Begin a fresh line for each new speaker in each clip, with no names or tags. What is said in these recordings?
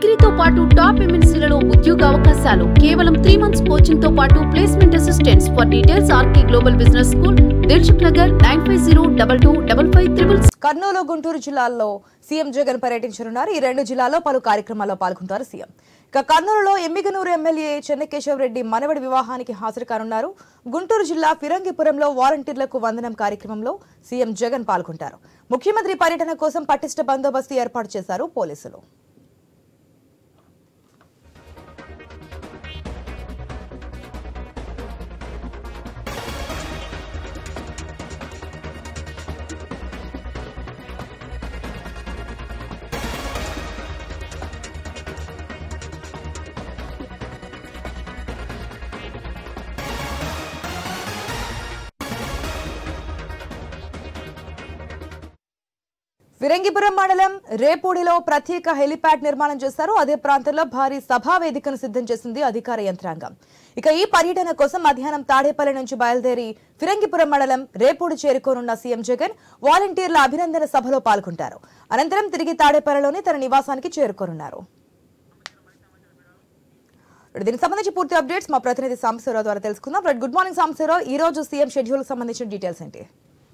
డిగ్రీతో పాటు టాప్ ఎంఎన్సీలలో ఉద్యోగ అవకాశాలు కేవలం త్రీ మంత్స్ కోచింగ్ తో పాటు placement assistants for details RK global business school Dilsukhnagar nine five zero double two double five triple
Kurnool Guntur జిల్లాల్లో సీఎం జగన్ పర్యటించనున్నారు ఈ రెండు జిల్లాల్లో పలు కార్యక్రమాల్లో పాల్గొంటారు సీఎం ఇక కర్నూలులో ఎమ్మిగనూరు ఎమ్మెల్యే చెన్నకేశవరెడ్డి మనవడి వివాహానికి హాజరు కానున్నారు గుంటూరు జిల్లా ఫిరంగిపురంలో వాలంటీర్లకు వందనం కార్యక్రమంలో సీఎం జగన్ పాల్గొంటారు ముఖ్యమంత్రి పర్యటన కోసం పటిష్ట బందోబస్తు ఏర్పాటు చేశారు పోలీసులు ఫిరంగిపురం మండలం రేపూడిలో ప్రత్యేక హెలిప్యాడ్ నిర్మాణం చేశారు అదే ప్రాంతంలో భారీ సభా వేదికను సిద్ధం చేసింది అధికార యంత్రాంగం ఇక ఈ పర్యటన కోసం మధ్యాహ్నం తాడేపల్లి నుంచి బయలుదేరి ఫిరంగిపురం మండలం రేపూడి చేరుకోనున్న సీఎం జగన్ వాలంటీర్ల అభినందన సభలో పాల్గొంటారు అనంతరం తిరిగి తాడేపల్లిలోని తన నివాసానికి చేరుకోనున్నారు దీనికి సంబంధించి పూర్తి అప్డేట్స్ మా ప్రతినిధి సాంబశివరావు ద్వారా తెలుసుకుందాం రైట్ గుడ్ మార్నింగ్ సాంబశివరావు ఈ రోజు సీఎం షెడ్యూల్ సంబంధించిన డీటెయిల్స్ ఏంటి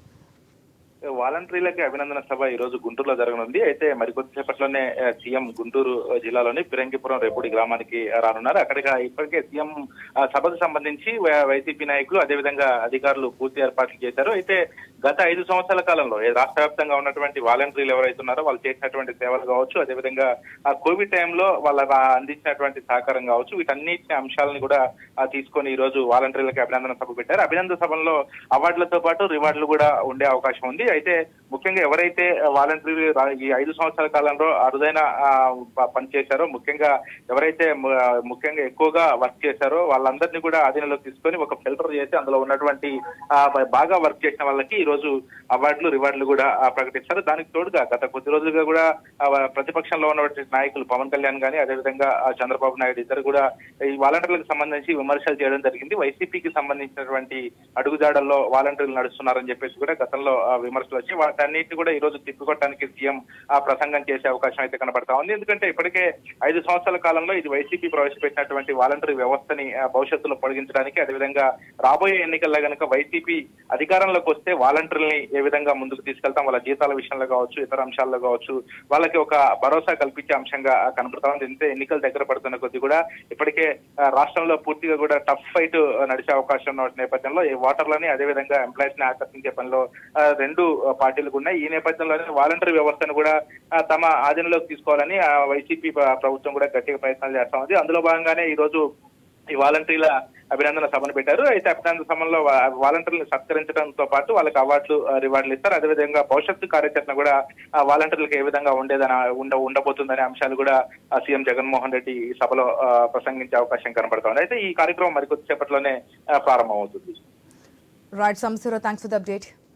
వాలంటీర్లకి అభినందన సభ ఈ రోజు గుంటూరులో జరగనుంది అయితే మరికొద్దిసేపట్లోనే ఆ, సీఎం గుంటూరు జిల్లాలోని పిరంగిపురం రేపూడి గ్రామానికి రానున్నారు అక్కడికి ఇప్పటికే సీఎం ఆ, సభకు సంబంధించి వై- వైసీపీ నాయకులు అదేవిధంగా అధికారులు పూర్తి ఏర్పాట్లు చేశారు అయితే గత ఐదు సంవత్సరాల కాలంలో ఏ రాష్ట్ర వ్యాప్తంగా ఉన్నటువంటి వాలంటీర్లు ఎవరైతే ఉన్నారో వాళ్ళు చేసినటువంటి సేవలు కావచ్చు అదేవిధంగా ఆ కోవిడ్ టైంలో వాళ్ళ ఆ అందించినటువంటి సహకారం కావచ్చు వీటన్నిటి అంశాలను కూడా ఆ, తీసుకొని ఈ రోజు వాలంటీర్లకి అభినందన సభ పెట్టారు అభినందన సభలో అవార్డులతో పాటు రివార్డులు కూడా ఉండే అవకాశం ఉంది అయితే ముఖ్యంగా ఎవరైతే వాలంటీర్ ఈ ఐదు సంవత్సరాల కాలంలో అరుదైన ఆ, ప- పనిచేశారో ముఖ్యంగా ఎవరైతే ము- ముఖ్యంగా ఎక్కువగా వర్క్ చేశారో వాళ్ళందరినీ కూడా అధీనంలోకి తీసుకొని ఒక ఫిల్టర్ చేసి అందులో ఉన్నటువంటి ఆ, బ- బాగా వర్క్ చేసిన వాళ్ళకి ఈ రోజు అవార్డులు రివార్డులు కూడా ఆ, ప్రకటిస్తారు దానికి తోడుగా గత కొద్ది రోజులుగా కూడా ఆ, ప్రతిపక్షంలో ఉన్నటువంటి నాయకులు పవన్ కళ్యాణ్ గానీ అదేవిధంగా ఆ, చంద్రబాబు నాయుడు ఇద్దరు కూడా ఈ వాలంటీర్లకు సంబంధించి విమర్శలు చేయడం జరిగింది వైసీపీకి సంబంధించినటువంటి అడుగుజాడల్లో వాలంటీర్లు నడుస్తున్నారని చెప్పేసి కూడా గతంలో ఆ, విమర్శలు వచ్చి వాటన్నిటిని కూడా ఈ రోజు తిప్పికొట్టడానికి సీఎం ఆ ప్రసంగం చేసే అవకాశం అయితే కనబడతా ఉంది ఎందుకంటే ఇప్పటికే ఐదు సంవత్సరాల కాలంలో ఇది వైసీపీ ప్రవేశపెట్టినటువంటి వాలంటరీ వ్యవస్థని ఆ, భవిష్యత్తులో పొడిగించడానికి అదేవిధంగా రాబోయే ఎన్నికల్లో కనుక వైసీపీ అధికారంలోకి వస్తే వాలంటీర్లని ఏ విధంగా ముందుకు తీసుకెళ్తాం వాళ్ళ జీతాల విషయంలో కావచ్చు ఇతర అంశాల్లో కావచ్చు వాళ్ళకి ఒక భరోసా కల్పించే అంశంగా ఆ, కనబడతా ఉంది ఎందుకంటే ఎన్నికలు దగ్గర పడుతున్న కొద్ది కూడా ఇప్పటికే ఆ, రాష్ట్రంలో పూర్తిగా కూడా టఫ్ ఫైట్ నడిచే అవకాశం ఉన్న నేపథ్యంలో ఈ ఓటర్లని అదేవిధంగా ఎంప్లాయీస్ ని ఆకర్షించే పనిలో ఆ, రెండు ఆ, పార్టీలకు ఉన్నాయి ఈ నేపథ్యంలోనే వాలంటరీ వ్యవస్థను కూడా ఆ, తమ ఆధీనంలోకి తీసుకోవాలని ఆ, వైసీపీ ప్ర- ప్రభుత్వం కూడా గట్టిగా ప్రయత్నాలు చేస్తా ఉంది అందులో భాగంగానే ఈ రోజు ఈ వాలంటీర్ల అభినందన సభను పెట్టారు అయితే అభినందన సభలో వా- వాలంటీర్లను సత్కరించడంతో పాటు వాళ్ళకి అవార్డులు ఆ, రివార్డులు ఇస్తారు అదేవిధంగా భవిష్యత్తు కార్యాచరణ కూడా ఆ, వాలంటీర్లకు ఏ విధంగా ఉండేదని ఉండ ఉండబోతుందనే అంశాలు కూడా ఆ, సీఎం జగన్మోహన్ రెడ్డి ఈ సభలో ఆ, ప్రసంగించే అవకాశం కనబడుతోంది అయితే ఈ కార్యక్రమం మరికొద్దిసేపట్లోనే ఆ, ప్రారంభమవుతుంది
right Sambasiva Rao thanks for the update